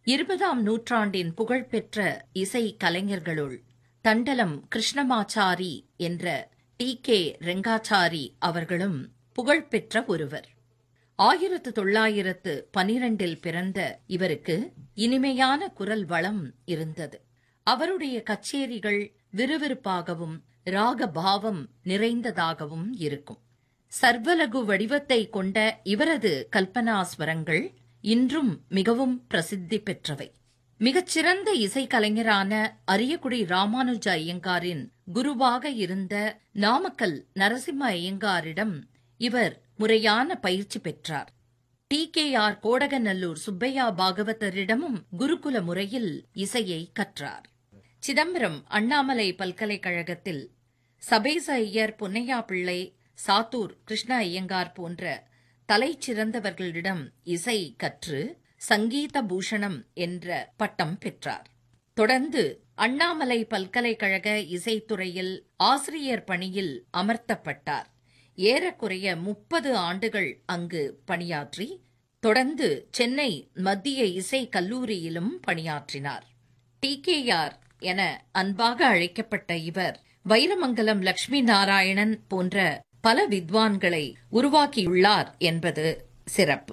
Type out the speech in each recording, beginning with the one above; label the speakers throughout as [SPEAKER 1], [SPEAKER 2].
[SPEAKER 1] இருபதாம் நூற்றாண்டின் புகழ்பெற்ற இசை கலைஞர்களுள் தண்டலம் கிருஷ்ணமாச்சாரி என்ற டி கே ரெங்காச்சாரி அவர்களும் புகழ்பெற்ற ஒருவர் ஆயிரத்து தொள்ளாயிரத்து பனிரெண்டில் பிறந்த இவருக்கு இனிமையான குரல் வளம் இருந்தது அவருடைய கச்சேரிகள் விறுவிறுப்பாகவும் ராகபாவம் நிறைந்ததாகவும் இருக்கும் சர்வலகு வடிவத்தை கொண்ட இவரது கல்பனாஸ்வரங்கள் இன்றும் மிகவும் பிரசித்தி பெற்றவை மிகச்சிறந்த இசைக்கலைஞரான அரியக்குடி ராமானுஜ ஐயங்காரின் குருவாக இருந்த நாமக்கல் நரசிம்ம ஐயங்காரிடம் இவர் முறையான பயிற்சி பெற்றார் T K R Kodaganallur Subbaiah பாகவதரிடமும் குருகுல முறையில் இசையை கற்றார் சிதம்பரம் அண்ணாமலை பல்கலைக்கழகத்தில் சபேச ஐயர் பொன்னையா பிள்ளை சாத்தூர் கிருஷ்ண ஐயங்கார் போன்ற தலைச்சிறந்தவர்களிடம் இசை கற்று சங்கீத பூஷணம் என்ற பட்டம் பெற்றார் தொடர்ந்து அண்ணாமலை பல்கலைக்கழக இசைத்துறையில் ஆசிரியர் பணியில் அமர்த்தப்பட்டார் ஏறக்குறைய முப்பது ஆண்டுகள் அங்கு பணியாற்றி தொடர்ந்து சென்னை மத்திய இசை கல்லூரியிலும் பணியாற்றினார் டி கே ஆர் என அன்பாக அழைக்கப்பட்ட இவர் வைரமங்கலம் லட்சுமி நாராயணன் போன்ற பல வித்வான்களை உருவாக்கியுள்ளார் என்பது சிறப்பு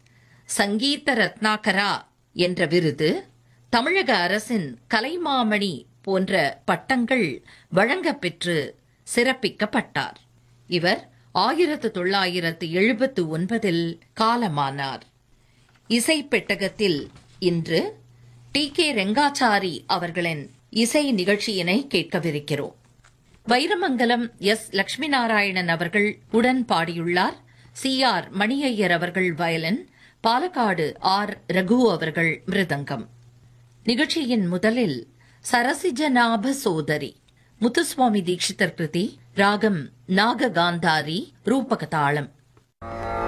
[SPEAKER 1] சங்கீத ரத்னாகரா என்ற விருது தமிழக அரசின் கலைமாமணி போன்ற பட்டங்கள் வழங்கப்பெற்று சிறப்பிக்கப்பட்டார் இவர் ஆயிரத்து தொள்ளாயிரத்து எழுபத்து ஒன்பதில் காலமானார் இசை பெட்டகத்தில் இன்று டி கே ரெங்காச்சாரி அவர்களின் இசை நிகழ்ச்சியினை கேட்கவிருக்கிறோம் வைரமங்கலம் எஸ் லட்சுமி நாராயணன் அவர்கள் உடன் பாடியுள்ளார் சி ஆர் மணியையர் அவர்கள் வயலின் பாலக்காடு ஆர் ரகு அவர்கள் மிருதங்கம் நிகழ்ச்சியின் முதலில் சரசிஜநாப சோதரி முத்துசுவாமி தீட்சிதர் கிருதி ராகம் நாககாந்தாரி ரூபகதாளம்